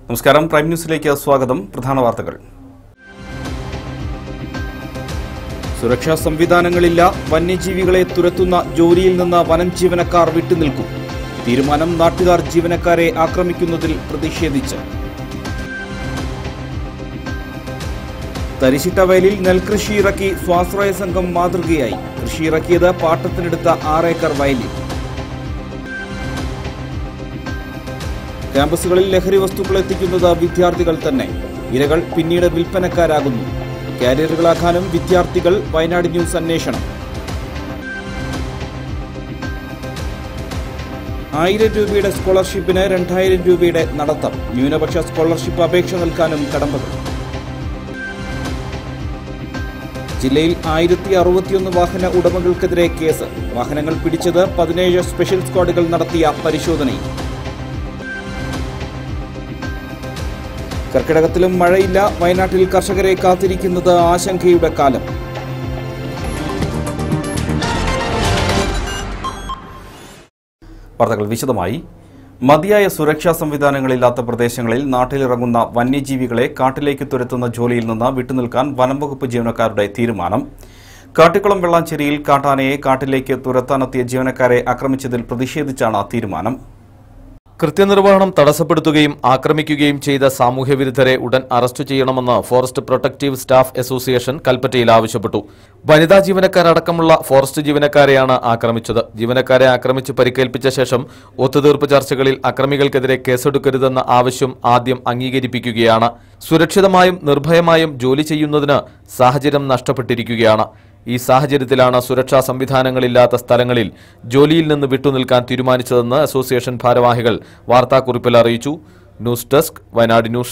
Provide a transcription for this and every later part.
നമസ്കാരം പ്രൈം ന്യൂസിലേക്ക് സ്വാഗതം പ്രധാന വാർത്തകൾ സുരക്ഷാ സംവിധാനങ്ങളില്ല വന്യജീവികളെ തുരത്തുന്ന ജോലിയിൽ നിന്ന് വനം ജീവനക്കാർ വിട്ടുനിൽക്കും തീരുമാനം നാട്ടുകാർ ജീവനക്കാരെ ആക്രമിക്കുന്നതിൽ പ്രതിഷേധിച്ച് തരിശിട്ട വയലിൽ നെൽകൃഷി ഇറക്കി സ്വാശ്രയ സംഘം മാതൃകയായി കൃഷി ഇറക്കിയത് പാട്ടത്തിനെടുത്ത ആറേക്കർ വയലിൽ ക്യാമ്പസുകളിൽ ലഹരി വസ്തുക്കൾ എത്തിക്കുന്നത് വിദ്യാർത്ഥികൾ തന്നെ ഇരകൾ പിന്നീട് വിൽപ്പനക്കാരാകുന്നു കാരിയറുകളാക്കാനും വിദ്യാർത്ഥികൾ വയനാട് ന്യൂസ് അന്വേഷണം ആയിരം രൂപയുടെ സ്കോളർഷിപ്പിന് രണ്ടായിരം രൂപയുടെ നടത്തം ന്യൂനപക്ഷ സ്കോളർഷിപ്പ് അപേക്ഷ നൽകാനും കടമ്പകൾ ജില്ലയിൽ ആയിരത്തി അറുപത്തിയൊന്ന് വാഹന ഉടമകൾക്കെതിരെ കേസ് വാഹനങ്ങൾ പിടിച്ചത് പതിനേഴ് സ്പെഷ്യൽ സ്ക്വാഡുകൾ നടത്തിയ പരിശോധനയിൽ കർക്കിടകത്തിലും മഴയില്ല വയനാട്ടിൽ കർഷകരെ കാത്തിരിക്കുന്നത് ആശങ്കയുടെ കാലം വാർത്തകൾ വിശദമായി മതിയായ സുരക്ഷാ സംവിധാനങ്ങളില്ലാത്ത പ്രദേശങ്ങളിൽ നാട്ടിലിറങ്ങുന്ന വന്യജീവികളെ കാട്ടിലേക്ക് തുരത്തുന്ന ജോലിയിൽ നിന്ന് വിട്ടുനിൽക്കാൻ വനംവകുപ്പ് ജീവനക്കാരുടെ തീരുമാനം കാട്ടിക്കുളം വെള്ളാഞ്ചേരിയിൽ കാട്ടാനയെ കാട്ടിലേക്ക് തുരത്താനെത്തിയ ജീവനക്കാരെ ആക്രമിച്ചതിൽ പ്രതിഷേധിച്ചാണ് തീരുമാനം കൃത്യനിർവഹണം തടസ്സപ്പെടുത്തുകയും ആക്രമിക്കുകയും ചെയ്ത സാമൂഹ്യവിരുദ്ധരെ ഉടൻ അറസ്റ്റ് ചെയ്യണമെന്ന് ഫോറസ്റ്റ് പ്രൊട്ടക്റ്റീവ് സ്റ്റാഫ് അസോസിയേഷൻ കൽപ്പറ്റയിൽ ആവശ്യപ്പെട്ടു വനിതാ ജീവനക്കാരടക്കമുള്ള ഫോറസ്റ്റ് ജീവനക്കാരെയാണ് ആക്രമിച്ചത് ജീവനക്കാരെ ആക്രമിച്ച് പരിക്കേൽപ്പിച്ച ശേഷം ഒത്തുതീർപ്പ് ചർച്ചകളിൽ അക്രമികൾക്കെതിരെ കേസെടുക്കരുതെന്ന ആവശ്യം ആദ്യം അംഗീകരിപ്പിക്കുകയാണ് സുരക്ഷിതമായും നിർഭയമായും ജോലി ചെയ്യുന്നതിന് സാഹചര്യം നഷ്ടപ്പെട്ടിരിക്കുകയാണ് ഈ സാഹചര്യത്തിലാണ് സുരക്ഷാ സംവിധാനങ്ങളില്ലാത്ത സ്ഥലങ്ങളിൽ ജോലിയിൽ നിന്ന് വിട്ടുനിൽക്കാൻ തീരുമാനിച്ചതെന്ന് അസോസിയേഷൻ ഭാരവാഹികൾ വാർത്താക്കുറിപ്പിൽ അറിയിച്ചു news desk Wayanad news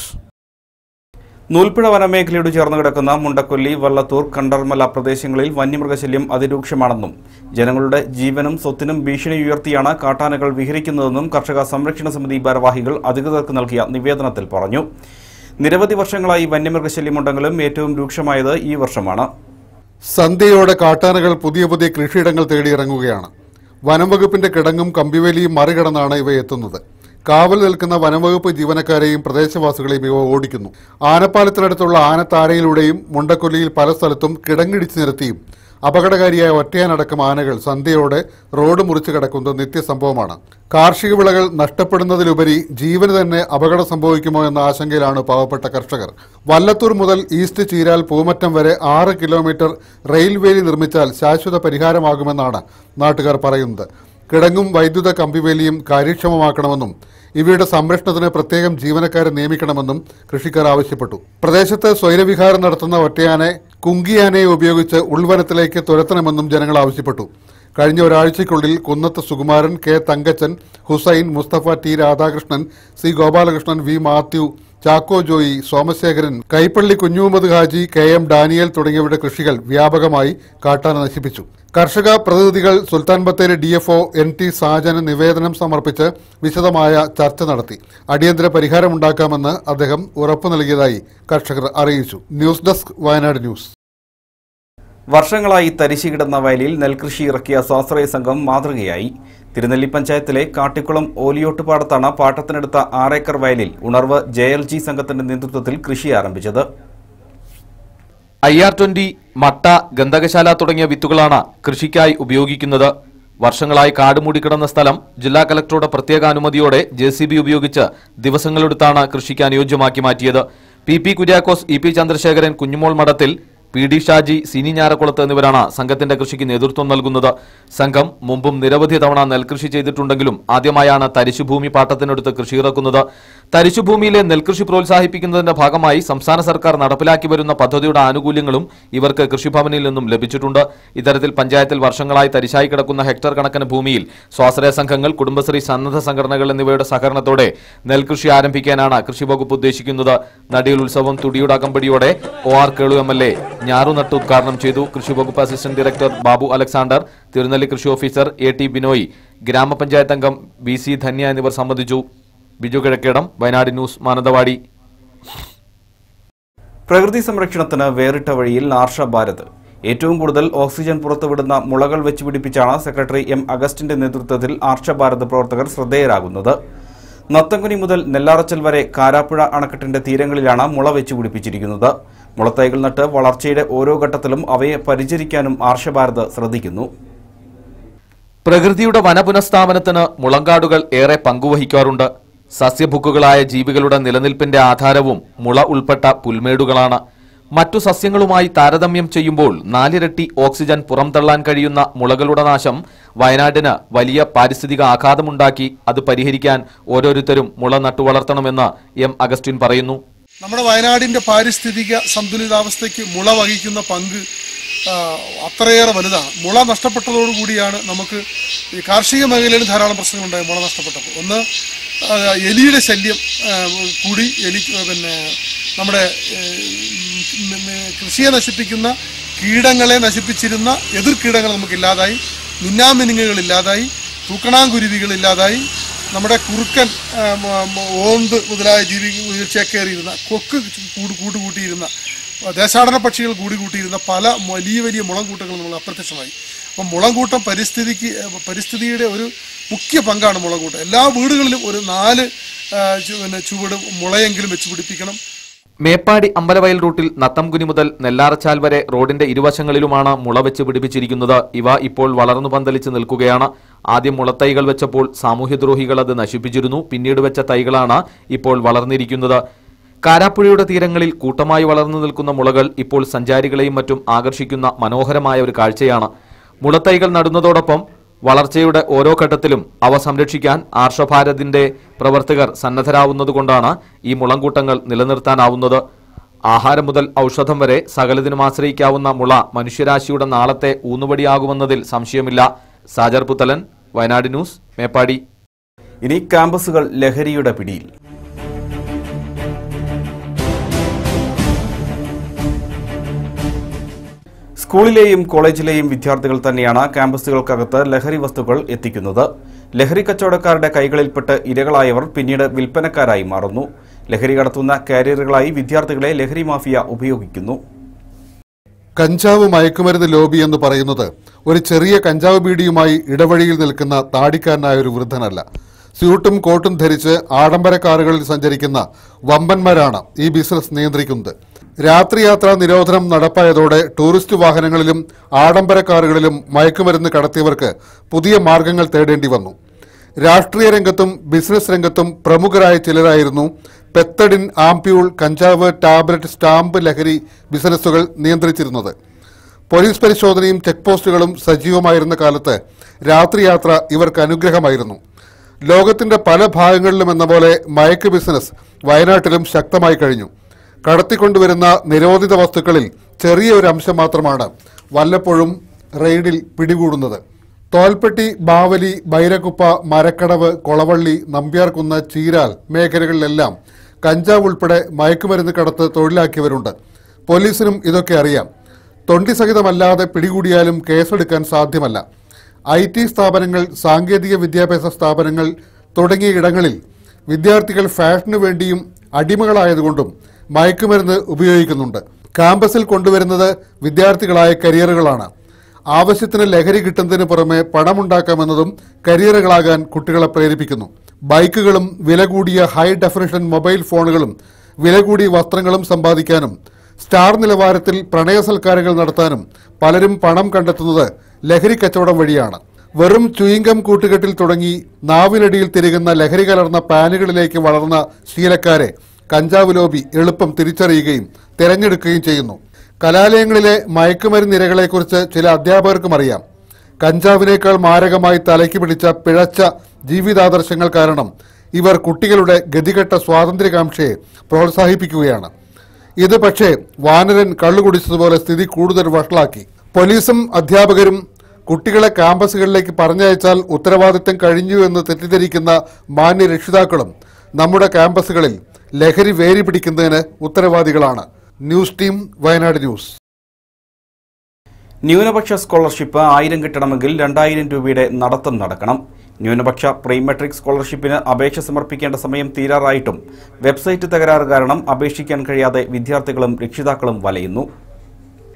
Noolpuzha വനമേഖലയോട് ചേർന്ന് കിടക്കുന്ന മുണ്ടക്കൊല്ലി വള്ളത്തൂർ കണ്ടർമല പ്രദേശങ്ങളിൽ വന്യമൃഗശല്യം അതിരൂക്ഷമാണെന്നും ജനങ്ങളുടെ ജീവനും സ്വത്തിനും ഭീഷണി ഉയർത്തിയാണ് കാട്ടാനകൾ വിഹരിക്കുന്നതെന്നും കർഷക സംരക്ഷണ സമിതി ഭാരവാഹികൾ അധികൃതർക്ക് നൽകിയ നിവേദനത്തിൽ പറഞ്ഞു നിരവധി വർഷങ്ങളായി വന്യമൃഗശല്യമുണ്ടെങ്കിലും ഏറ്റവും രൂക്ഷമായത് ഈ വർഷമാണ് സന്ധ്യയോടെ കാട്ടാനകൾ പുതിയ പുതിയ കൃഷിയിടങ്ങൾ തേടിയിറങ്ങുകയാണ് വനംവകുപ്പിന്റെ കിടങ്ങും കമ്പിവേലിയും മറികടന്നാണ് ഇവ എത്തുന്നത് കാവൽ നിൽക്കുന്ന വനംവകുപ്പ് ജീവനക്കാരെയും പ്രദേശവാസികളെയും ഇവ ഓടിക്കുന്നു ആനപ്പാലത്തിനടുത്തുള്ള ആനത്താരയിലൂടെയും മുണ്ടക്കൊല്ലിയിൽ പല സ്ഥലത്തും കിടങ്ങിടിച്ചു നിരത്തിയും അപകടകാരിയായ ഒറ്റയാനടക്കം ആനകൾ സന്ധ്യയോടെ റോഡ് മുറിച്ചു കിടക്കുന്നത് നിത്യസംഭവമാണ് കാർഷിക വിളകൾ നഷ്ടപ്പെടുന്നതിലുപരി ജീവന് തന്നെ അപകടം സംഭവിക്കുമോ എന്ന ആശങ്കയിലാണ് പാവപ്പെട്ട കർഷകർ വല്ലത്തൂർ മുതൽ ഈസ്റ്റ് ചീരാൽ പൂമറ്റം വരെ ആറ് കിലോമീറ്റർ റെയിൽവേലി നിർമ്മിച്ചാൽ ശാശ്വത പരിഹാരമാകുമെന്നാണ് നാട്ടുകാർ പറയുന്നത് കിടങ്ങും വൈദ്യുത കമ്പിവേലിയും കാര്യക്ഷമമാക്കണമെന്നും ഇവയുടെ സംരക്ഷണത്തിന് പ്രത്യേകം ജീവനക്കാരെ നിയമിക്കണമെന്നും കൃഷിക്കാർ ആവശ്യപ്പെട്ടു പ്രദേശത്ത് സ്വൈരവിഹാരം നടത്തുന്ന ഒറ്റയാനെ കുങ്കിയാനയെ ഉപയോഗിച്ച് ഉൾവനത്തിലേക്ക് തുരത്തണമെന്നും ജനങ്ങൾ ആവശ്യപ്പെട്ടു കഴിഞ്ഞ ഒരാഴ്ചയ്ക്കുള്ളിൽ Kunnath Sukumaran K Thankachan Hussain Musthafa T Radhakrishnan C Gopalakrishnan V Mathew Chacko Joy Somasekharan Kaippally Kunjumuhammed Haji K M Daniel തുടങ്ങിയവരുടെ കൃഷികൾ വ്യാപകമായി കാട്ടാന നശിപ്പിച്ചു കർഷക പ്രതിനിധികൾ Sultan Bathery D F O N T സാജന് നിവേദനം സമർപ്പിച്ച് വിശദമായ ചർച്ച നടത്തി അടിയന്തര പരിഹാരമുണ്ടാക്കാമെന്ന് അദ്ദേഹം ഉറപ്പു നൽകിയതായി കർഷകർ അറിയിച്ചു ന്യൂസ് ഡെസ്ക് വയനാട് ന്യൂസ് വർഷങ്ങളായി തരിശു കിടന്ന വയലിൽ നെൽകൃഷി ഇറക്കിയ സ്വാശ്രയ സംഘം മാതൃകയായി തിരുനെല്ലി പഞ്ചായത്തിലെ കാട്ടിക്കുളം ഓലിയോട്ടുപാടത്താണ് പാട്ടത്തിനെടുത്ത ആറേക്കർ വയലിൽ ഉണർവ് ജെ എൽ ജി സംഘത്തിന്റെ നേതൃത്വത്തിൽ കൃഷി ആരംഭിച്ചത് ഐ ആർ ട്വന്റി മട്ട ഗന്ധകശാല തുടങ്ങിയ വിത്തുകളാണ് കൃഷിക്കായി ഉപയോഗിക്കുന്നത് വർഷങ്ങളായി കാട് മൂടിക്കിടന്ന സ്ഥലം ജില്ലാ കലക്ടറുടെ പ്രത്യേക അനുമതിയോടെ ജെ സി ബി ഉപയോഗിച്ച് ദിവസങ്ങളെടുത്താണ് കൃഷിക്ക് അനുയോജ്യമാക്കി മാറ്റിയത് P P Kuriakose E P Chandrasekharan Kunjumol Madathil P D Shaji Sini Njarakkulath എന്നിവരാണ് സംഘത്തിന്റെ കൃഷിക്ക് നേതൃത്വം നൽകുന്നത് സംഘം മുമ്പും നിരവധി തവണ നെൽകൃഷി ചെയ്തിട്ടുണ്ടെങ്കിലും ആദ്യമായാണ് തരിശുഭൂമി പാട്ടത്തിനെടുത്ത് കൃഷി ഇറക്കുന്നത് തരിശുഭൂമിയിലെ നെൽകൃഷി പ്രോത്സാഹിപ്പിക്കുന്നതിന്റെ ഭാഗമായി സംസ്ഥാന സർക്കാർ നടപ്പിലാക്കി വരുന്ന പദ്ധതിയുടെ ആനുകൂല്യങ്ങളും ഇവർക്ക് കൃഷിഭവനിൽ നിന്നും ലഭിച്ചിട്ടുണ്ട് ഇത്തരത്തിൽ പഞ്ചായത്തിൽ വർഷങ്ങളായി തരിശായി കിടക്കുന്ന ഹെക്ടർ കണക്കിന് ഭൂമിയിൽ സ്വാശ്രയ സംഘങ്ങൾ കുടുംബശ്രീ സന്നദ്ധ സംഘടനകൾ എന്നിവയുടെ സഹകരണത്തോടെ നെൽകൃഷി ആരംഭിക്കാനാണ് കൃഷി വകുപ്പ് ഉദ്ദേശിക്കുന്നത് നടിയിൽ ഉത്സവം തുടിയുടെ അകമ്പടിയോടെ O R Kelu M L A ഞാറുനട്ട് ഉദ്ഘാടനം ചെയ്തു കൃഷി വകുപ്പ് അസിസ്റ്റന്റ് ഡയറക്ടർ ബാബു അലക്സാണ്ടർ തിരുനെല്ലി കൃഷി ഓഫീസർ എ ടി ബിനോയ് ഗ്രാമപഞ്ചായത്ത് അംഗം ബി സി ധന്യ എന്നിവർ സംബന്ധിച്ചു ബിജു കിഴക്കേടം വയനാട് ന്യൂസ് മാനന്തവാടി പ്രകൃതി സംരക്ഷണത്തിന് വേറിട്ട വഴിയിൽ ആർഷ ഭാരത് ഏറ്റവും കൂടുതൽ ഓക്സിജൻ പുറത്തുവിടുന്ന മുളകൾ വെച്ച് പിടിപ്പിച്ചാണ് സെക്രട്ടറി എം അഗസ്റ്റിന്റെ നേതൃത്വത്തിൽ ആർഷ ഭാരത് പ്രവർത്തകർ ശ്രദ്ധേയരാകുന്നത് നത്തങ്കുനി മുതൽ നെല്ലാറച്ചൽ വരെ കാരാപ്പുഴ അണക്കെട്ടിന്റെ തീരങ്ങളിലാണ് മുള വെച്ച് പിടിപ്പിച്ചിരിക്കുന്നത് മുളത്തൈകൾ നട്ട് വളർച്ചയുടെ ഓരോ ഘട്ടത്തിലും അവയെ പരിചരിക്കാനും ആർഷഭാരത് ശ്രദ്ധിക്കുന്നു പ്രകൃതിയുടെ വനപുനഃസ്ഥാപനത്തിന് മുളങ്കാടുകൾ ഏറെ പങ്കുവഹിക്കാറുണ്ട് സസ്യഭുക്കുകളായ ജീവികളുടെ നിലനിൽപ്പിന്റെ ആധാരവും മുള ഉൾപ്പെട്ട പുൽമേടുകളാണ് മറ്റു സസ്യങ്ങളുമായി താരതമ്യം ചെയ്യുമ്പോൾ നാലിരട്ടി ഓക്സിജൻ പുറംതള്ളാൻ കഴിയുന്ന മുളകളുടെ നാശം വയനാടിന് വലിയ പാരിസ്ഥിതിക ആഘാതമുണ്ടാക്കി അത് പരിഹരിക്കാൻ ഓരോരുത്തരും മുള നട്ടുവളർത്തണമെന്ന് എം അഗസ്റ്റിൻ പറയുന്നു നമ്മുടെ വയനാടിന്റെ പാരിസ്ഥിതിക സന്തുലിതാവസ്ഥയ്ക്ക് മുള വഹിക്കുന്ന പങ്ക് ആ, അത്രയേറെ വലുതാണ് മുള നഷ്ടപ്പെട്ടതോടുകൂടിയാണ് നമുക്ക് ഈ കാർഷിക മേഖലയിൽ ധാരാളം പ്രശ്നങ്ങളുണ്ടായി മുള നഷ്ടപ്പെട്ടപ്പോൾ ഒന്ന് ആ, എലിയുടെ ശല്യം ആ, കൂടി എലി പിന്നെ നമ്മുടെ ഏ, ഉം, ഉം, കൃഷിയെ നശിപ്പിക്കുന്ന കീടങ്ങളെ നശിപ്പിച്ചിരുന്ന എതിർ കീടങ്ങൾ നമുക്ക് ഇല്ലാതായി മിന്നാമിനുങ്ങുകൾ ഇല്ലാതായി തൂക്കണാങ്കുരുവികൾ ഇല്ലാതായി നമ്മുടെ കുറുക്കൻ ആ, മ- മ- ഓന്ത് മുതലായ ജീവി ചേക്കേറിയിരുന്ന കൊക്ക് കൂട് കൂട് കൂട്ടിയിരുന്ന ദേശാടന പക്ഷികൾ കൂടി കൂട്ടിയിരുന്ന പല വലിയ വലിയ മുളംകൂട്ടങ്ങൾ നമ്മൾ അപ്രത്യക്ഷമായി അപ്പം മുളംകൂട്ടം പരിസ്ഥിതിക്ക് ഏ, പരിസ്ഥിതിയുടെ ഒരു മുഖ്യ പങ്കാണ് മുളംകൂട്ടം എല്ലാ വീടുകളിലും ഒരു നാല് ആ, ചു- പിന്നെ ചുവട് മുളയെങ്കിലും വെച്ച് പിടിപ്പിക്കണം മേപ്പാടി അമ്പലവയൽ റൂട്ടിൽ നത്തംകുനി മുതൽ നെല്ലാറച്ചാൽ വരെ റോഡിന്റെ ഇരുവശങ്ങളിലുമാണ് മുള വെച്ച് പിടിപ്പിച്ചിരിക്കുന്നത് ഇവ ഇപ്പോൾ വളർന്നു പന്തലിച്ച് നിൽക്കുകയാണ് ആദ്യം മുളത്തൈകൾ വെച്ചപ്പോൾ സാമൂഹ്യദ്രോഹികൾ അത് നശിപ്പിച്ചിരുന്നു പിന്നീട് വെച്ച തൈകളാണ് ഇപ്പോൾ വളർന്നിരിക്കുന്നത് കാരാപ്പുഴയുടെ തീരങ്ങളിൽ കൂട്ടമായി വളർന്നു നിൽക്കുന്ന മുളകൾ ഇപ്പോൾ സഞ്ചാരികളെയും മറ്റും ആകർഷിക്കുന്ന മനോഹരമായ ഒരു കാഴ്ചയാണ് മുളത്തൈകൾ നടുന്നതോടൊപ്പം വളർച്ചയുടെ ഓരോ ഘട്ടത്തിലും അവ സംരക്ഷിക്കാൻ ആർഷഭാരതിന്റെ പ്രവർത്തകർ സന്നദ്ധരാവുന്നതുകൊണ്ടാണ് ഈ മുളങ്കൂട്ടങ്ങൾ നിലനിർത്താനാവുന്നത് ആഹാരം മുതൽ ഔഷധം വരെ സകലതിനും ആശ്രയിക്കാവുന്ന മുള മനുഷ്യരാശിയുടെ നാളത്തെ ഊന്നുവടിയാകുമെന്നതിൽ സംശയമില്ല സാജർ പുത്തലൻ വയനാട് ന്യൂസ് മേപ്പാടി ഇനി ക്യാമ്പസുകൾ ലഹരിയുടെ പിടിയിൽ സ്കൂളിലെയും കോളേജിലെയും വിദ്യാർത്ഥികൾ തന്നെയാണ് ക്യാമ്പസുകൾക്കകത്ത് ലഹരി വസ്തുക്കൾ എത്തിക്കുന്നത് ലഹരി കച്ചവടക്കാരുടെ കൈകളിൽപ്പെട്ട് ഇരകളായവർ പിന്നീട് വിൽപ്പനക്കാരായി മാറുന്നു ലഹരി കടത്തുന്ന കാരിയറുകളായി വിദ്യാർത്ഥികളെ ലഹരി മാഫിയ ഉപയോഗിക്കുന്നു കഞ്ചാവ് മയക്കുമരുന്ന് ലോബി എന്ന് പറയുന്നത് ഒരു ചെറിയ കഞ്ചാവ് ബീഡിയുമായി ഇടവഴിയിൽ നിൽക്കുന്ന താടിക്കാരനായ ഒരു വൃദ്ധനല്ല സ്യൂട്ടും കോട്ടും ധരിച്ച് ആഡംബര കാറുകളിൽ സഞ്ചരിക്കുന്ന വമ്പന്മാരാണ് ഈ ബിസിനസ് നിയന്ത്രിക്കുന്നത് രാത്രിയാത്രാ നിരോധനം നടപ്പായതോടെ ടൂറിസ്റ്റ് വാഹനങ്ങളിലും ആഡംബര കാറുകളിലും മയക്കുമരുന്ന് കടത്തിയവർക്ക് പുതിയ മാർഗങ്ങൾ തേടേണ്ടി വന്നു രാഷ്ട്രീയ രംഗത്തും ബിസിനസ് രംഗത്തും പ്രമുഖരായ ചിലരായിരുന്നു പെത്തഡിൻ ആംപ്യൂൾ കഞ്ചാവ് ടാബ്ലറ്റ് സ്റ്റാമ്പ് ലഹരി ബിസിനസ്സുകൾ നിയന്ത്രിച്ചിരുന്നത് പോലീസ് പരിശോധനയും ചെക്ക് പോസ്റ്റുകളും സജീവമായിരുന്ന കാലത്ത് രാത്രിയാത്ര ഇവർക്ക് അനുഗ്രഹമായിരുന്നു ലോകത്തിന്റെ പല ഭാഗങ്ങളിലും എന്ന പോലെ മയക്ക് ബിസിനസ് വയനാട്ടിലും ശക്തമായി കഴിഞ്ഞു കടത്തിക്കൊണ്ടുവരുന്ന നിരോധിത വസ്തുക്കളിൽ ചെറിയ ഒരു അംശം മാത്രമാണ് വല്ലപ്പോഴും റെയ്ഡിൽ പിടികൂടുന്നത് തോൽപ്പെട്ടി ബാവലി ബൈരക്കുപ്പ മരക്കടവ് കൊളവള്ളി നമ്പ്യാർകുന്ന് ചീരാൽ മേഖലകളിലെല്ലാം കഞ്ചാവ് ഉൾപ്പെടെ മയക്കുമരുന്ന് കടത്ത് തൊഴിലാക്കിയവരുണ്ട് പോലീസിനും ഇതൊക്കെ അറിയാം തൊണ്ടി സഹിതമല്ലാതെ പിടികൂടിയാലും കേസെടുക്കാൻ സാധ്യമല്ല ഐ ടി സ്ഥാപനങ്ങൾ സാങ്കേതിക വിദ്യാഭ്യാസ സ്ഥാപനങ്ങൾ തുടങ്ങിയ ഇടങ്ങളിൽ വിദ്യാർത്ഥികൾ ഫാഷനു വേണ്ടിയും അടിമകളായതുകൊണ്ടും മയക്കുമരുന്ന് ഉപയോഗിക്കുന്നുണ്ട് ക്യാമ്പസിൽ കൊണ്ടുവരുന്നത് വിദ്യാർത്ഥികളായ കരിയറുകളാണ് ആവശ്യത്തിന് ലഹരി കിട്ടുന്നതിന് പുറമെ പണമുണ്ടാക്കാമെന്നതും കരിയറുകളാകാൻ കുട്ടികളെ പ്രേരിപ്പിക്കുന്നു ബൈക്കുകളും വില കൂടിയ ഹൈ ഡെഫിനിഷൻ മൊബൈൽ ഫോണുകളും വില കൂടിയ വസ്ത്രങ്ങളും സമ്പാദിക്കാനും സ്റ്റാർ നിലവാരത്തിൽ പ്രണയ സൽക്കാരങ്ങൾ നടത്താനും പലരും പണം കണ്ടെത്തുന്നത് ലഹരി കച്ചവടം വഴിയാണ് വെറും ചുയിങ്കം കൂട്ടുകെട്ടിൽ തുടങ്ങി നാവിനടിയിൽ തിരികുന്ന ലഹരി കലർന്ന പാനുകളിലേക്ക് വളർന്ന ശീലക്കാരെ കഞ്ചാവ് ലോബി എളുപ്പം തിരിച്ചറിയുകയും തിരഞ്ഞെടുക്കുകയും ചെയ്യുന്നു കലാലയങ്ങളിലെ മയക്കുമരുന്ന് ഇരകളെക്കുറിച്ച് ചില അധ്യാപകർക്കും അറിയാം കഞ്ചാവിനേക്കാൾ മാരകമായി തലയ്ക്ക് പിടിച്ച പിഴച്ച ജീവിതാദർശങ്ങൾ കാരണം ഇവർ കുട്ടികളുടെ ഗതികെട്ട സ്വാതന്ത്ര്യകാംക്ഷയെ പ്രോത്സാഹിപ്പിക്കുകയാണ് ഇത് പക്ഷേ വാനരൻ കള്ളു കുടിച്ചതുപോലെ സ്ഥിതി കൂടുതൽ വഷളാക്കി പോലീസും അധ്യാപകരും കുട്ടികളെ ക്യാമ്പസുകളിലേക്ക് പറഞ്ഞയച്ചാൽ ഉത്തരവാദിത്തം കഴിഞ്ഞു എന്ന് തെറ്റിദ്ധരിക്കുന്ന മാന്യ രക്ഷിതാക്കളും നമ്മുടെ ക്യാമ്പസുകളിൽ ലഹരി വേരി പിടിക്കുന്നതിന് ഉത്തരവാദികളാണ് ന്യൂസ് ടീം വയനാട് ന്യൂസ് ന്യൂനപക്ഷ സ്കോളർഷിപ്പ് ആയിരം കിട്ടണമെങ്കിൽ രണ്ടായിരം രൂപയുടെ നടത്തം നടക്കണം ന്യൂനപക്ഷ പ്രീ മെട്രിക് സ്കോളർഷിപ്പിന് അപേക്ഷ സമർപ്പിക്കേണ്ട സമയം തീരാറായിട്ടും വെബ്സൈറ്റ് തകരാറ് കാരണം അപേക്ഷിക്കാൻ കഴിയാതെ വിദ്യാർത്ഥികളും രക്ഷിതാക്കളും വലയുന്നു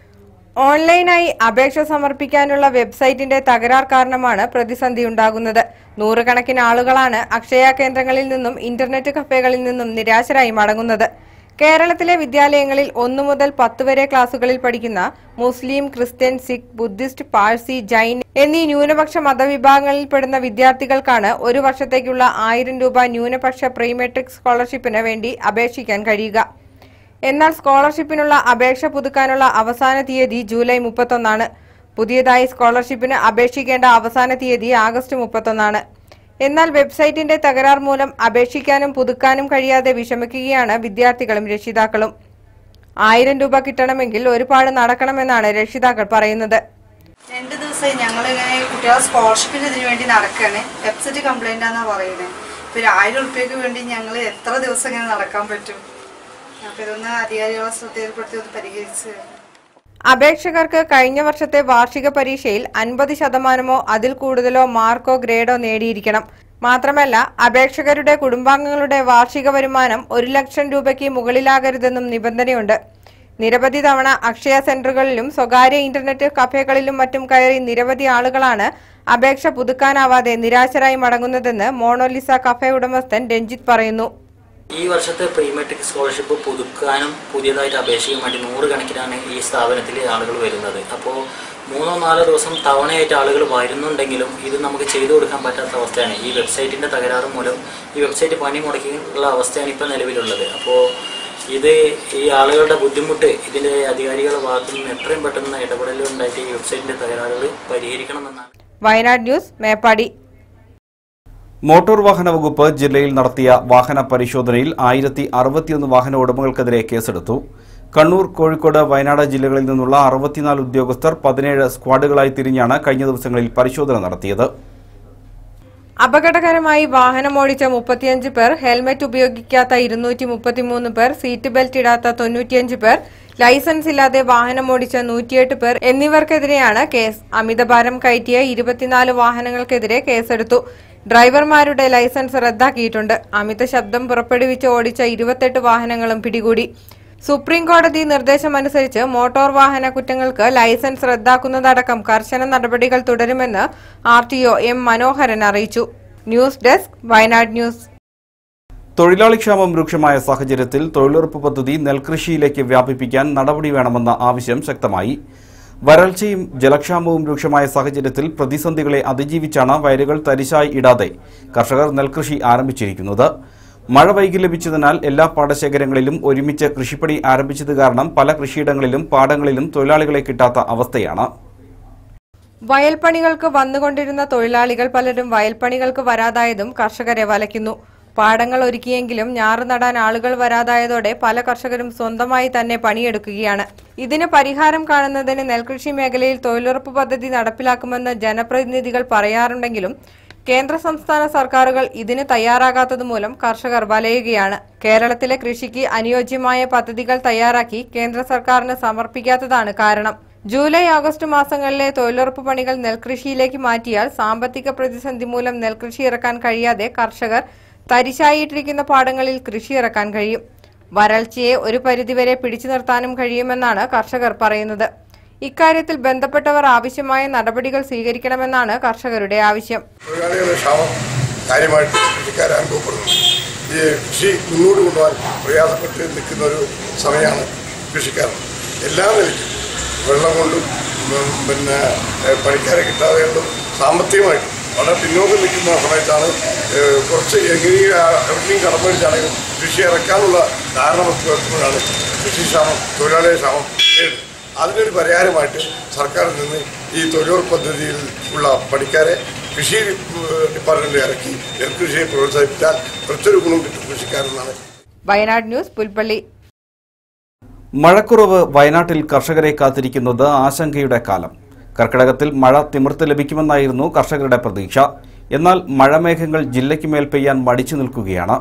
ഓൺലൈനായി അപേക്ഷ സമർപ്പിക്കാനുള്ള വെബ്സൈറ്റിന്റെ തകരാർ കാരണമാണ് പ്രതിസന്ധി ഉണ്ടാകുന്നത് നൂറുകണക്കിന് ആളുകളാണ് അക്ഷയ കേന്ദ്രങ്ങളിൽ നിന്നും ഇന്റർനെറ്റ് കഫേകളിൽ നിന്നും നിരാശരായി മടങ്ങുന്നത് കേരളത്തിലെ വിദ്യാലയങ്ങളിൽ ഒന്നു മുതൽ പത്ത് വരെ ക്ലാസുകളിൽ പഠിക്കുന്ന Muslim Christian Sikh Buddhist Parsi Jain എന്നീ ന്യൂനപക്ഷ മതവിഭാഗങ്ങളിൽപ്പെടുന്ന വിദ്യാർത്ഥികൾക്കാണ് ഒരു വർഷത്തേക്കുള്ള ആയിരം രൂപ ന്യൂനപക്ഷ പ്രീമെട്രിക് സ്കോളർഷിപ്പിന് വേണ്ടി അപേക്ഷിക്കാൻ കഴിയുക എന്നാൽ സ്കോളർഷിപ്പിനുള്ള അപേക്ഷ പുതുക്കാനുള്ള അവസാന തീയതി ജൂലൈ മുപ്പത്തൊന്നാണ് പുതിയതായി സ്കോളർഷിപ്പിന് അപേക്ഷിക്കേണ്ട അവസാന തീയതി ആഗസ്റ്റ് മുപ്പത്തൊന്നാണ് എന്നാൽ വെബ്സൈറ്റിന്റെ തകരാർ മൂലം അപേക്ഷിക്കാനും പുതുക്കാനും കഴിയാതെ വിഷമിക്കുകയാണ് വിദ്യാർത്ഥികളും രക്ഷിതാക്കളും ആയിരം രൂപ കിട്ടണമെങ്കിൽ ഒരുപാട് നടക്കണമെന്നാണ് രക്ഷിതാക്കൾ പറയുന്നത് രണ്ട് ദിവസമായി ഞങ്ങൾ ഇങ്ങനെ കുട്ടികളെ സ്കോളർഷിപ്പിന് ഇതിനു വേണ്ടി നടക്കുകയാണ് വെബ്സൈറ്റ് കംപ്ലൈന്റ് ആണെന്നാ പറയുന്നത് ഇപ്പൊ ഒരു ആയിരം ഉറുപ്പ്യക്ക് വേണ്ടി ഞങ്ങൾ എത്ര ദിവസം ഇങ്ങനെ നടക്കാൻ പറ്റും അപ്പൊ ഇതൊന്ന് അധികാരികളെ ശ്രദ്ധയിൽപ്പെടുത്തി ഒന്ന് പരിഹരിച്ച് തരണം. അപേക്ഷകർക്ക് കഴിഞ്ഞ വർഷത്തെ വാർഷിക പരീക്ഷയിൽ അൻപത് ശതമാനമോ അതിൽ കൂടുതലോ മാർക്കോ ഗ്രേഡോ നേടിയിരിക്കണം മാത്രമല്ല അപേക്ഷകരുടെ കുടുംബാംഗങ്ങളുടെ വാർഷിക വരുമാനം ഒരു ലക്ഷം രൂപയ്ക്ക് മുകളിലാകരുതെന്നും നിബന്ധനയുണ്ട് നിരവധി തവണ അക്ഷയ സെന്ററുകളിലും സ്വകാര്യ ഇന്റർനെറ്റ് കഫേകളിലും മറ്റും കയറി നിരവധി ആളുകളാണ് അപേക്ഷ പുതുക്കാനാവാതെ നിരാശരായി മടങ്ങുന്നതെന്ന് മോണോലിസ കഫേ ഉടമസ്ഥൻ രഞ്ജിത്ത് പറയുന്നു ഈ വർഷത്തെ പ്രീമെട്രിക് സ്കോളർഷിപ്പ് പുതുക്കാനും പുതിയതായിട്ട് അപേക്ഷിക്കാൻ വേണ്ടി നൂറുകണക്കിനാണ് ഈ സ്ഥാപനത്തിൽ ആളുകൾ വരുന്നത് അപ്പോൾ മൂന്നോ നാലോ ദിവസം തവണയായിട്ട് ആളുകൾ വരുന്നുണ്ടെങ്കിലും ഇത് നമുക്ക് ചെയ്തു കൊടുക്കാൻ പറ്റാത്ത അവസ്ഥയാണ് ഈ വെബ്സൈറ്റിൻ്റെ തകരാറ് മൂലം ഈ വെബ്സൈറ്റ് പണി മുടക്കിയുള്ള അവസ്ഥയാണ് ഇപ്പോൾ നിലവിലുള്ളത് അപ്പോൾ ഇത് ഈ ആളുകളുടെ ബുദ്ധിമുട്ട് ഇതിൻ്റെ അധികാരികളുടെ ഭാഗത്തു നിന്ന് എത്രയും പെട്ടെന്ന് ഇടപെടലുണ്ടായിട്ട് ഈ വെബ്സൈറ്റിൻ്റെ തകരാറുകൾ പരിഹരിക്കണമെന്നാണ് വയനാട് ന്യൂസ് മേപ്പാടി മോട്ടോർ വാഹന വകുപ്പ് ജില്ലയിൽ നടത്തിയ വാഹന പരിശോധനയിൽ ആയിരത്തി അറുപത്തിയൊന്ന് വാഹന ഉടമകൾക്കെതിരെ കേസെടുത്തു കണ്ണൂർ കോഴിക്കോട് വയനാട് ജില്ലകളിൽ നിന്നുള്ള അറുപത്തിനാല് ഉദ്യോഗസ്ഥർ പതിനേഴ് സ്ക്വാഡുകളായി തിരിഞ്ഞാണ് കഴിഞ്ഞ ദിവസങ്ങളിൽ പരിശോധന നടത്തിയത് അപകടകരമായി വാഹനമോടിച്ച മുപ്പത്തിയഞ്ച് പേർ ഹെൽമറ്റ് ഉപയോഗിക്കാത്ത ഇരുന്നൂറ്റി മുപ്പത്തിമൂന്ന് പേർ സീറ്റ് ബെൽറ്റ് ഇടാത്ത തൊണ്ണൂറ്റിയഞ്ച് പേർ ലൈസൻസ് ഇല്ലാതെ വാഹനമോടിച്ച നൂറ്റിയെട്ട് പേർ എന്നിവർക്കെതിരെയാണ് കേസ് അമിതഭാരം കയറ്റിയ ഇരുപത്തിനാല് വാഹനങ്ങൾക്കെതിരെ കേസെടുത്തു ഡ്രൈവർമാരുടെ ലൈസൻസ് റദ്ദാക്കിയിട്ടുണ്ട് അമിത ശബ്ദം പുറപ്പെടുവിച്ച് ഓടിച്ച ഇരുപത്തെട്ട് വാഹനങ്ങളും പിടികൂടി സുപ്രീം കോടതി നിർദ്ദേശമനുസരിച്ച് മോട്ടോർ വാഹന കുറ്റങ്ങൾക്ക് ലൈസൻസ് റദ്ദാക്കുന്നതടക്കം കർശന നടപടികൾ തുടരുമെന്ന് R T O M Manoharan അറിയിച്ചു ന്യൂസ് ഡെസ്ക് വയനാട് ന്യൂസ് തൊഴിലാളി ക്ഷാമം രൂക്ഷമായ സാഹചര്യത്തിൽ തൊഴിലുറപ്പ് പദ്ധതി നെൽകൃഷിയിലേക്ക് വ്യാപിപ്പിക്കാൻ നടപടി വേണമെന്ന ആവശ്യം ശക്തമായി വരൾച്ചയും ജലക്ഷാമവും രൂക്ഷമായ സാഹചര്യത്തിൽ പ്രതിസന്ധികളെ അതിജീവിച്ചാണ് വയലുകൾ തരിശായി ഇടാതെ കർഷകർ നെൽകൃഷി ആരംഭിച്ചിരിക്കുന്നത് മഴ വൈകി ലഭിച്ചതിനാൽ എല്ലാ പാടശേഖരങ്ങളിലും ഒരുമിച്ച് കൃഷിപ്പണി ആരംഭിച്ചത് കാരണം പല കൃഷിയിടങ്ങളിലും പാടങ്ങളിലും തൊഴിലാളികളെ കിട്ടാത്ത അവസ്ഥയാണ് വയൽപ്പണികൾക്ക് വന്നുകൊണ്ടിരുന്ന തൊഴിലാളികൾ പലരും വയൽപ്പണികൾക്ക് വരാതായതും കർഷകരെ വലയ്ക്കുന്നു പാടങ്ങൾ ഒരുക്കിയെങ്കിലും ഞാറ് നടാൻ ആളുകൾ വരാതായതോടെ പല കർഷകരും സ്വന്തമായി തന്നെ പണിയെടുക്കുകയാണ് ഇതിന് പരിഹാരം കാണുന്നതിന് നെൽകൃഷി മേഖലയിൽ തൊഴിലുറപ്പ് പദ്ധതി നടപ്പിലാക്കുമെന്ന് ജനപ്രതിനിധികൾ പറയാറുണ്ടെങ്കിലും കേന്ദ്ര സംസ്ഥാന സർക്കാരുകൾ ഇതിന് തയ്യാറാകാത്തതുമൂലം കർഷകർ വലയുകയാണ് കേരളത്തിലെ കൃഷിക്ക് അനുയോജ്യമായ പദ്ധതികൾ തയ്യാറാക്കി കേന്ദ്ര സർക്കാരിന് സമർപ്പിക്കാത്തതാണ് കാരണം ജൂലൈ ആഗസ്റ്റ് മാസങ്ങളിലെ തൊഴിലുറപ്പ് പണികൾ നെൽകൃഷിയിലേക്ക് മാറ്റിയാൽ സാമ്പത്തിക പ്രതിസന്ധി മൂലം നെൽകൃഷി ഇറക്കാൻ കഴിയാതെ കർഷകർ തരിശായിട്ടിരിക്കുന്ന പാടങ്ങളിൽ കൃഷി ഇറക്കാൻ കഴിയും വരൾച്ചയെ ഒരു പരിധിവരെ പിടിച്ചു നിർത്താനും കഴിയുമെന്നാണ് കർഷകർ പറയുന്നത് ഇക്കാര്യത്തിൽ ബന്ധപ്പെട്ടവർ ആവശ്യമായ നടപടികൾ സ്വീകരിക്കണമെന്നാണ് കർഷകരുടെ ആവശ്യം തൊഴിലാളികളുടെ ക്ഷാമം കാര്യമായിട്ട് കൃഷിക്കാരെ അനുഭവപ്പെടുന്നു ഈ കൃഷി മുന്നോട്ട് കൊണ്ടുപോകാൻ പ്രയാസപ്പെട്ട് നിൽക്കുന്ന ഒരു സമയമാണ് കൃഷിക്കാർ എല്ലാ നിലയ്ക്കും വെള്ളം കൊണ്ടും ഉം, പിന്നെ ഏഹ്, പണിക്കാരെ കിട്ടാതെ കൊണ്ടും സാമ്പത്തികമായിട്ടും വളരെ പിന്നോക്കം നിൽക്കുന്ന സമയത്താണ് ഏഹ്, കുറച്ച് എങ്ങനെയും എവിടെയും കടം മേടിച്ചാണെങ്കിലും കൃഷി ഇറക്കാനുള്ള കാരണമൊക്കെ വരുമ്പോഴാണ് കൃഷി ക്ഷാമം തൊഴിലാളികളുടെ ക്ഷാമം നേരിടുന്നത് അതിനൊരു പരിഹാരമായിട്ട് സർക്കാരിൽ നിന്ന് ഈ തൊഴിലുറപ്പ് പദ്ധതിയിൽ ഉള്ള പണിക്കാരെ കൃഷി ഏഹ്, ഡിപ്പാർട്ട്മെന്റിൽ ഇറക്കി നെൽകൃഷിയെ പ്രോത്സാഹിപ്പിച്ചാൽ മറ്റൊരു ഗുണം കിട്ടും കൃഷിക്കാരെന്നാണ് വയനാട് ന്യൂസ് പുൽപ്പള്ളി മഴക്കുറവ് വയനാട്ടിൽ കർഷകരെ കാത്തിരിക്കുന്നത് ആശങ്കയുടെ കാലം കർക്കിടകത്തിൽ മഴ തിമിർത്ത് ലഭിക്കുമെന്നായിരുന്നു കർഷകരുടെ പ്രതീക്ഷ എന്നാൽ മഴമേഘങ്ങൾ ജില്ലയ്ക്ക് മേൽ പെയ്യാൻ മടിച്ചു നിൽക്കുകയാണ്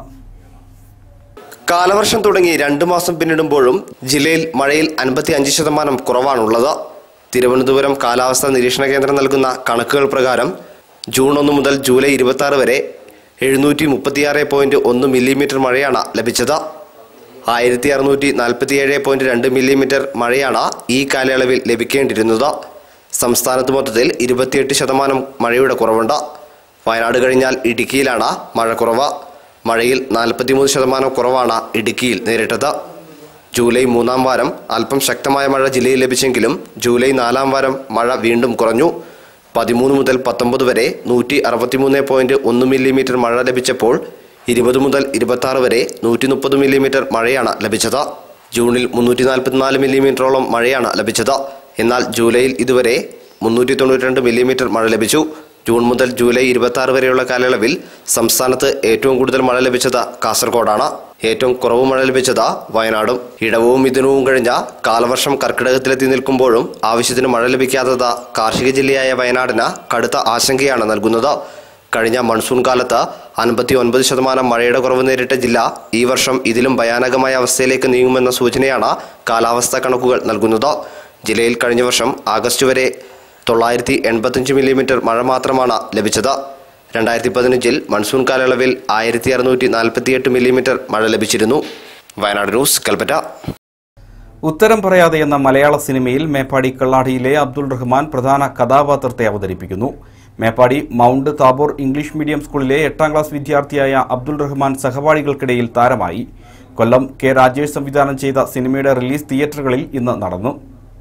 കാലവർഷം തുടങ്ങി രണ്ടു മാസം പിന്നിടുമ്പോഴും ജില്ലയിൽ മഴയിൽ അൻപത്തി അഞ്ച് ശതമാനം കുറവാണുള്ളത് തിരുവനന്തപുരം കാലാവസ്ഥാ നിരീക്ഷണ കേന്ദ്രം നൽകുന്ന കണക്കുകൾ പ്രകാരം ജൂൺ ഒന്ന് മുതൽ ജൂലൈ ഇരുപത്തി ആറ് വരെ എഴുന്നൂറ്റി മുപ്പത്തിയാറ് പോയിന്റ് ഒന്ന് മില്ലിമീറ്റർ മഴയാണ് ലഭിച്ചത് ആയിരത്തി അറുന്നൂറ്റി നാൽപ്പത്തിയേഴ് പോയിന്റ് രണ്ട് മില്ലിമീറ്റർ മഴയാണ് ഈ കാലയളവിൽ ലഭിക്കേണ്ടിയിരുന്നത് സംസ്ഥാനത്ത് മൊത്തത്തിൽ ഇരുപത്തിയെട്ട് ശതമാനം മഴയുടെ കുറവുണ്ട് വയനാട് കഴിഞ്ഞാൽ ഇടുക്കിയിലാണ് മഴ കുറവ് മഴയിൽ നാൽപ്പത്തിമൂന്ന് ശതമാനം കുറവാണ് ഇടുക്കിയിൽ നേരിട്ടത് ജൂലൈ മൂന്നാം വാരം അല്പം ശക്തമായ മഴ ജില്ലയിൽ ലഭിച്ചെങ്കിലും ജൂലൈ നാലാം വാരം മഴ വീണ്ടും കുറഞ്ഞു പതിമൂന്ന് മുതൽ പത്തൊമ്പത് വരെ നൂറ്റി അറുപത്തിമൂന്ന് പോയിന്റ് ഒന്ന് മില്ലിമീറ്റർ മഴ ലഭിച്ചപ്പോൾ ഇരുപത് മുതൽ ഇരുപത്തി ആറ് വരെ നൂറ്റി മുപ്പത് മില്ലിമീറ്റർ മഴയാണ് ലഭിച്ചത് ജൂണിൽ മുന്നൂറ്റി നാൽപ്പത്തിനാല് മില്ലിമീറ്ററോളം മഴയാണ് ലഭിച്ചത് എന്നാൽ ജൂലൈയിൽ ഇതുവരെ മുന്നൂറ്റി തൊണ്ണൂറ്റി രണ്ട് മില്ലിമീറ്റർ മഴ ലഭിച്ചു ജൂൺ മുതൽ ജൂലൈ ഇരുപത്തി ആറ് വരെയുള്ള കാലയളവിൽ സംസ്ഥാനത്ത് ഏറ്റവും കൂടുതൽ മഴ ലഭിച്ചത് കാസർഗോഡാണ് ഏറ്റവും കുറവ് മഴ ലഭിച്ചത് വയനാടും ഇടവവും മിഥുനവും കഴിഞ്ഞ കാലവർഷം കർക്കിടകത്തിലെത്തി നിൽക്കുമ്പോഴും ആവശ്യത്തിന് മഴ ലഭിക്കാത്തത് കാർഷിക ജില്ലയായ വയനാടിന് കടുത്ത ആശങ്കയാണ് നൽകുന്നത് കഴിഞ്ഞ മൺസൂൺ കാലത്ത് അൻപത്തി ഒൻപത് ശതമാനം മഴയുടെ കുറവ് നേരിട്ട ജില്ല ഈ വർഷം ഇതിലും ഭയാനകമായ അവസ്ഥയിലേക്ക് നീങ്ങുമെന്ന സൂചനയാണ് കാലാവസ്ഥാ കണക്കുകൾ നൽകുന്നത് ജില്ലയിൽ കഴിഞ്ഞ വർഷം ആഗസ്റ്റ് വരെ തൊള്ളായിരത്തി എൺപത്തഞ്ച് മില്ലിമീറ്റർ മഴ മാത്രമാണ് ലഭിച്ചത് രണ്ടായിരത്തി പതിനഞ്ചിൽ മൺസൂൺ കാലയളവിൽ ആയിരത്തി അറുന്നൂറ്റി നാൽപ്പത്തിയെട്ട് മില്ലിമീറ്റർ മഴ ലഭിച്ചിരുന്നു വയനാട് ന്യൂസ് കൽപ്പറ്റ ഉത്തരം പറയാതെ എന്ന മലയാള സിനിമയിൽ മേപ്പാടി കള്ളാടിയിലെ അബ്ദുൾ റഹ്മാൻ പ്രധാന കഥാപാത്രത്തെ അവതരിപ്പിക്കുന്നു Meppadi Mount Tabor English medium സ്കൂളിലെ എട്ടാം ക്ലാസ് വിദ്യാർത്ഥിയായ അബ്ദുൾ റഹ്മാൻ സഹപാഠികൾക്കിടയിൽ താരമായി കൊല്ലം കെ രാജേഷ് സംവിധാനം ചെയ്ത സിനിമയുടെ റിലീസ് തിയേറ്ററുകളിൽ ഇന്ന് നടന്നു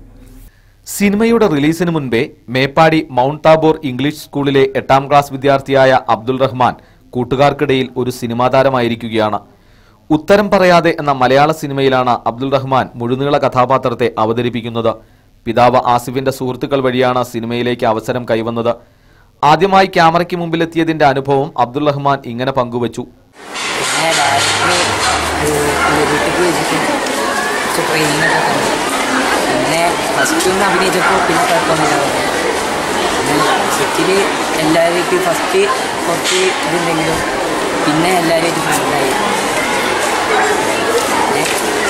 സിനിമയുടെ റിലീസിന് മുൻപേ മേപ്പാടി മൗണ്ട് താബോർ ഇംഗ്ലീഷ് സ്കൂളിലെ എട്ടാം ക്ലാസ് വിദ്യാർത്ഥിയായ അബ്ദുൾ റഹ്മാൻ കൂട്ടുകാർക്കിടയിൽ ഒരു സിനിമാ താരമായിരിക്കുകയാണ് ഉത്തരം പറയാതെ എന്ന മലയാള സിനിമയിലാണ് അബ്ദുൾ റഹ്മാൻ മുഴുനീള കഥാപാത്രത്തെ അവതരിപ്പിക്കുന്നത് പിതാവ് ആസിഫിന്റെ സുഹൃത്തുക്കൾ വഴിയാണ് സിനിമയിലേക്ക് അവസരം കൈവന്നത് ആദ്യമായി ക്യാമറയ്ക്ക് മുമ്പിലെത്തിയതിന്റെ അനുഭവം അബ്ദുൾ റഹ്മാൻ ഇങ്ങനെ പങ്കുവച്ചു പിന്നെ രാത്രി വീട്ടിൽ വെച്ചിട്ട് കുറച്ച് ട്രെയിനിങ് ഒക്കെ തന്നു പിന്നെ ഫസ്റ്റ് ഒന്ന് അഭിനയിച്ചപ്പോൾ പിന്നെ കുഴപ്പമൊന്നുമില്ല പിന്നെ സെറ്റിൽ എല്ലാവർക്കും ഫസ്റ്റ് കുറച്ച് ഇതുണ്ടെങ്കിലും പിന്നെ എല്ലാവരുമായിട്ട് ഫ്രണ്ടായി പിന്നെ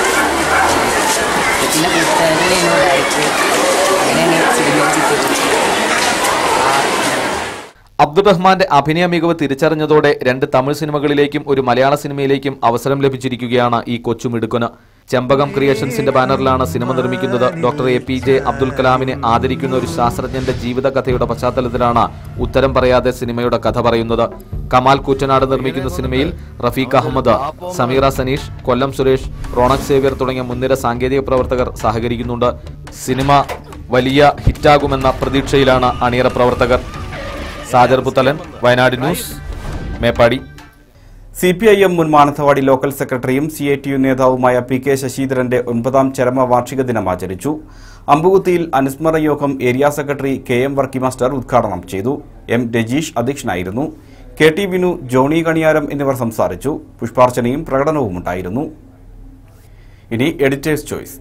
പിന്നെ കൂട്ടുകാരും എന്നോടായിട്ട് അങ്ങനെയാണ് സിനിമയിൽ ചിത്രീകരിച്ചത് ആ അബ്ദുൾ റഹ്മാന്റെ അഭിനയ മികവ് തിരിച്ചറിഞ്ഞതോടെ രണ്ട് തമിഴ് സിനിമകളിലേക്കും ഒരു മലയാള സിനിമയിലേക്കും അവസരം ലഭിച്ചിരിക്കുകയാണ് ഈ കൊച്ചുമിടുക്കന് ചെമ്പകം ക്രിയേഷൻസിന്റെ ബാനറിലാണ് സിനിമ നിർമ്മിക്കുന്നത് doctor A P J Abdul കലാമിനെ ആദരിക്കുന്ന ഒരു ശാസ്ത്രജ്ഞന്റെ ജീവിതകഥയുടെ പശ്ചാത്തലത്തിലാണ് ഉത്തരം പറയാതെ സിനിമയുടെ കഥ പറയുന്നത് കമാൽ കൂറ്റനാട് നിർമ്മിക്കുന്ന സിനിമയിൽ റഫീഖ് അഹമ്മദ് സമീറ സനീഷ് കൊല്ലം സുരേഷ് റോണക് സേവ്യർ തുടങ്ങിയ മുൻനിര സാങ്കേതിക പ്രവർത്തകർ സഹകരിക്കുന്നുണ്ട് സിനിമ വലിയ ഹിറ്റാകുമെന്ന പ്രതീക്ഷയിലാണ് അണിയറ പ്രവർത്തകർ Sajar Puthalan Wayanad news Meppadi C P I M മുൻ മാനന്തവാടി ലോക്കൽ സെക്രട്ടറിയും സി ഐ ടി യു നേതാവുമായ പി കെ ശശീന്ദ്രന്റെ ഒൻപതാം ചരമ വാർഷിക ദിനം ആചരിച്ചു അമ്പുകുത്തിയിൽ അനുസ്മരണ യോഗം area secretary K M Varkey master ഉദ്ഘാടനം ചെയ്തു എം രജീഷ് അധ്യക്ഷനായിരുന്നു കെ ടി വിനു ജോണി കണിയാരം എന്നിവർ സംസാരിച്ചു പുഷ്പാർച്ചനയും പ്രകടനവും ഉണ്ടായിരുന്നു ഇനി എഡിറ്റേഴ്സ് ചോയ്സ്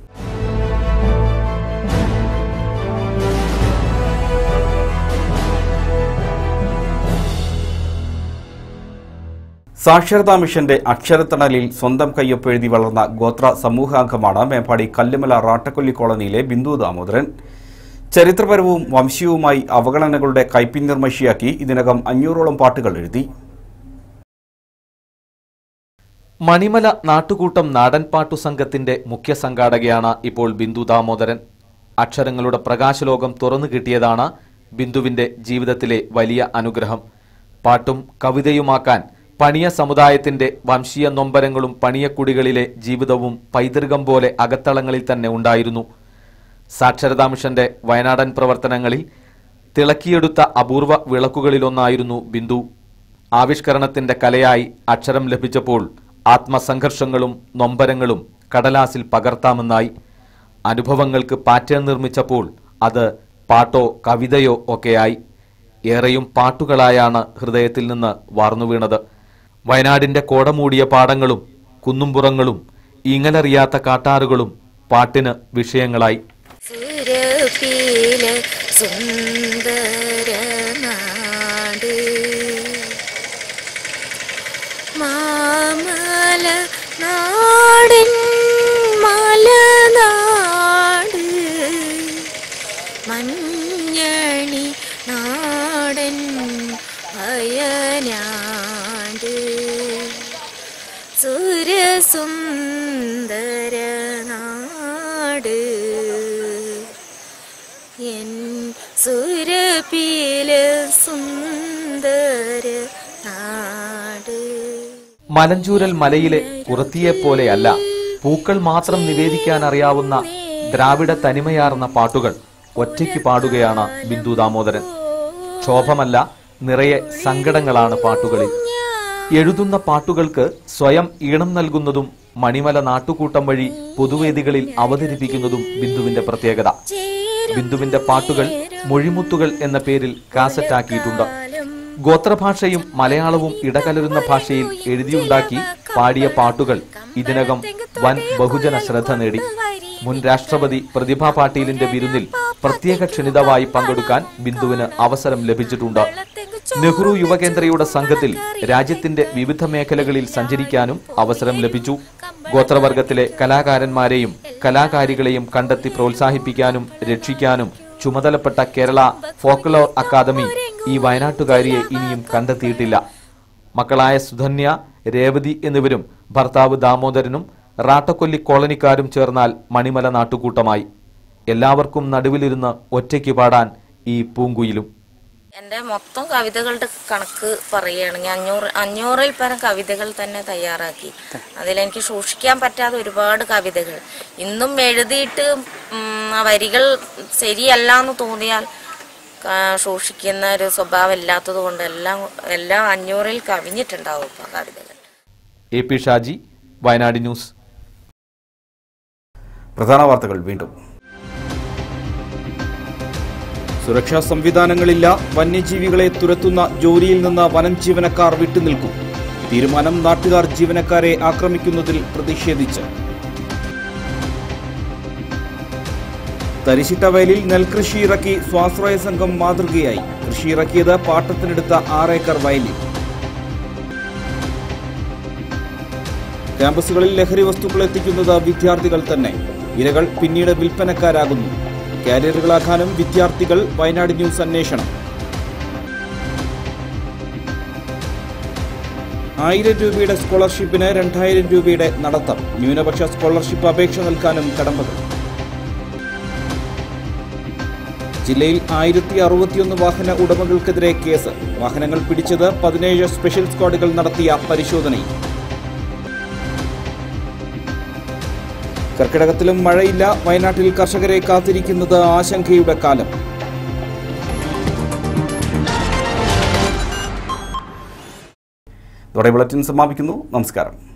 സാക്ഷരതാ മിഷന്റെ അക്ഷരത്തണലിൽ സ്വന്തം കയ്യൊപ്പെഴുതി വളർന്ന ഗോത്ര സമൂഹാംഗമാണ് മേപ്പാടി കല്ലുമല റാട്ടക്കൊല്ലി കോളനിയിലെ ബിന്ദു ദാമോദരൻ ചരിത്രപരവും വംശീയവുമായി അവഗണനകളുടെ കൈപ്പിന്നിർമഷിയാക്കി ഇതിനകം അഞ്ഞൂറോളം പാട്ടുകൾ എഴുതി മണിമല നാട്ടുകൂട്ടം നാടൻ പാട്ടു സംഘത്തിന്റെ മുഖ്യ സംഘാടകയാണ് ഇപ്പോൾ ബിന്ദു ദാമോദരൻ അക്ഷരങ്ങളുടെ പ്രകാശലോകം തുറന്നു കിട്ടിയതാണ് ബിന്ദുവിന്റെ ജീവിതത്തിലെ വലിയ അനുഗ്രഹം പാട്ടും കവിതയുമാക്കാൻ പണിയ സമുദായത്തിന്റെ വംശീയ നൊമ്പരങ്ങളും പണിയക്കുടികളിലെ ജീവിതവും പൈതൃകം പോലെ അകത്തളങ്ങളിൽ തന്നെ ഉണ്ടായിരുന്നു സാക്ഷരതാ മിഷന്റെ വയനാടൻ പ്രവർത്തനങ്ങളിൽ തിളക്കിയെടുത്ത അപൂർവ വിളക്കുകളിലൊന്നായിരുന്നു ബിന്ദു ആവിഷ്കരണത്തിന്റെ കലയായി അക്ഷരം ലഭിച്ചപ്പോൾ ആത്മസംഘർഷങ്ങളും നൊമ്പരങ്ങളും കടലാസിൽ പകർത്താമെന്നായി അനുഭവങ്ങൾക്ക് പാറ്റേൺ നിർമ്മിച്ചപ്പോൾ അത് പാട്ടോ കവിതയോ ഒക്കെയായി ഏറെയും പാട്ടുകളായാണ് ഹൃദയത്തിൽ നിന്ന് വാർന്നു വീണത് വയനാടിന്റെ കോടമൂടിയ പാടങ്ങളും കുന്നുംപുറങ്ങളും ഈങ്ങലറിയാത്ത കാട്ടാറുകളും പാട്ടിന് വിഷയങ്ങളായി സുരപീല സുന്ദര നാട് മാമല നാടൻ മലനാട് മഞ്ഞണി നാടൻ അയനാട് സുരസുന്ദര നാട് എൻ സുരപീല സുന്ദര നാട് മലഞ്ചൂരൽ മലയിലെ കുറത്തിയെപ്പോലെയല്ല പൂക്കൾ മാത്രം നിവേദിക്കാൻ അറിയാവുന്ന ദ്രാവിഡ തനിമയാർന്ന പാട്ടുകൾ ഒറ്റയ്ക്ക് പാടുകയാണ് ബിന്ദു ദാമോദരൻ ക്ഷോഭമല്ല നിറയെ സങ്കടങ്ങളാണ് പാട്ടുകളിൽ എഴുതുന്ന പാട്ടുകൾക്ക് സ്വയം ഈണം നൽകുന്നതും മണിമല നാട്ടുകൂട്ടം വഴി പൊതുവേദികളിൽ അവതരിപ്പിക്കുന്നതും ബിന്ദുവിന്റെ പ്രത്യേകത ബിന്ദുവിന്റെ പാട്ടുകൾ മൊഴിമുത്തുകൾ എന്ന പേരിൽ കാസറ്റാക്കിയിട്ടുണ്ട് ഗോത്രഭാഷയും മലയാളവും ഇടകലരുന്ന ഭാഷയിൽ എഴുതിയുണ്ടാക്കി പാടിയ പാട്ടുകൾ ഇതിനകം വൻ ബഹുജന ശ്രദ്ധ നേടി മുൻ രാഷ്ട്രപതി പ്രതിഭ പാട്ടീലിന്റെ വിരുന്നിൽ പ്രത്യേക ക്ഷണിതമായി പങ്കെടുക്കാൻ ബിന്ദുവിന് അവസരം ലഭിച്ചിട്ടുണ്ട് നെഹ്റു യുവകേന്ദ്രയുടെ സംഘത്തിൽ രാജ്യത്തിന്റെ വിവിധ മേഖലകളിൽ സഞ്ചരിക്കാനും അവസരം ലഭിച്ചു ഗോത്രവർഗത്തിലെ കലാകാരന്മാരെയും കലാകാരികളെയും കണ്ടെത്തി പ്രോത്സാഹിപ്പിക്കാനും രക്ഷിക്കാനും ചുമതലപ്പെട്ട കേരള ഫോക്ലോർ അക്കാദമി ഈ വയനാട്ടുകാരിയെ ഇനിയും കണ്ടെത്തിയിട്ടില്ല മക്കളായ സുധന്യ രേവതി എന്നിവരും ഭർത്താവ് ദാമോദരനും റാട്ടക്കൊല്ലി കോളനിക്കാരും ചേർന്നാൽ മണിമല നാട്ടുകൂട്ടമായി എല്ലാവർക്കും നടുവിലിരുന്ന് ഒറ്റയ്ക്ക് പാടാൻ ഈ പൂങ്കുയിലും എൻ്റെ മൊത്തം കവിതകളുടെ കണക്ക് പറയുകയാണെങ്കിൽ അഞ്ഞൂറ് അഞ്ഞൂറിൽ പരം കവിതകൾ തന്നെ തയ്യാറാക്കി അതിലെനിക്ക് സൂക്ഷിക്കാൻ പറ്റാത്ത ഒരുപാട് കവിതകൾ ഇന്നും എഴുതിയിട്ട് ഉം, ആ വരികൾ ശരിയല്ല എന്ന് തോന്നിയാൽ ആ, സൂക്ഷിക്കുന്ന ഒരു സ്വഭാവം ഇല്ലാത്തത് കൊണ്ട് എല്ലാം എല്ലാം അഞ്ഞൂറിൽ കവിഞ്ഞിട്ടുണ്ടാവും ഇപ്പം കവിതകൾ A P Shaji Wayanad news പ്രധാന വാർത്തകൾ വീണ്ടും സുരക്ഷാ സംവിധാനങ്ങളില്ല വന്യജീവികളെ തുരത്തുന്ന ജോലിയിൽ നിന്ന് വനം ജീവനക്കാർ വിട്ടുനിൽക്കും തീരുമാനം നാട്ടുകാർ ജീവനക്കാരെ ആക്രമിക്കുന്നതിൽ പ്രതിഷേധിച്ച് തരിശിട്ട വയലിൽ നെൽകൃഷി ഇറക്കി സ്വാശ്രയ സംഘം മാതൃകയായി കൃഷി ഇറക്കിയത് പാട്ടത്തിനെടുത്ത ആറേക്കർ വയലിൽ ക്യാമ്പസുകളിൽ ലഹരി വസ്തുക്കൾ എത്തിക്കുന്നത് വിദ്യാർത്ഥികൾ തന്നെ ഇരകൾ പിന്നീട് വിൽപ്പനക്കാരാകുന്നു കാരിയറുകളാക്കാനും വിദ്യാർത്ഥികൾ വയനാട് ന്യൂസ് അന്വേഷണം ആയിരം രൂപയുടെ സ്കോളർഷിപ്പിന് രണ്ടായിരം രൂപയുടെ നടത്തം ന്യൂനപക്ഷ സ്കോളർഷിപ്പ് അപേക്ഷ നൽകാനും കടമ്പകൾ ജില്ലയിൽ ആയിരത്തി അറുപത്തിയൊന്ന് വാഹന ഉടമകൾക്കെതിരെ കേസ് വാഹനങ്ങൾ പിടിച്ചത് പതിനേഴ് സ്പെഷ്യൽ സ്ക്വാഡുകൾ നടത്തിയ പരിശോധനയിൽ കർക്കിടകത്തിലും മഴയില്ല വയനാട്ടിൽ കർഷകരെ കാത്തിരിക്കുന്നത് ആശങ്കയുടെ കാലം ഇതോടെ ബുള്ളറ്റിൻ സമാപിക്കുന്നു നമസ്കാരം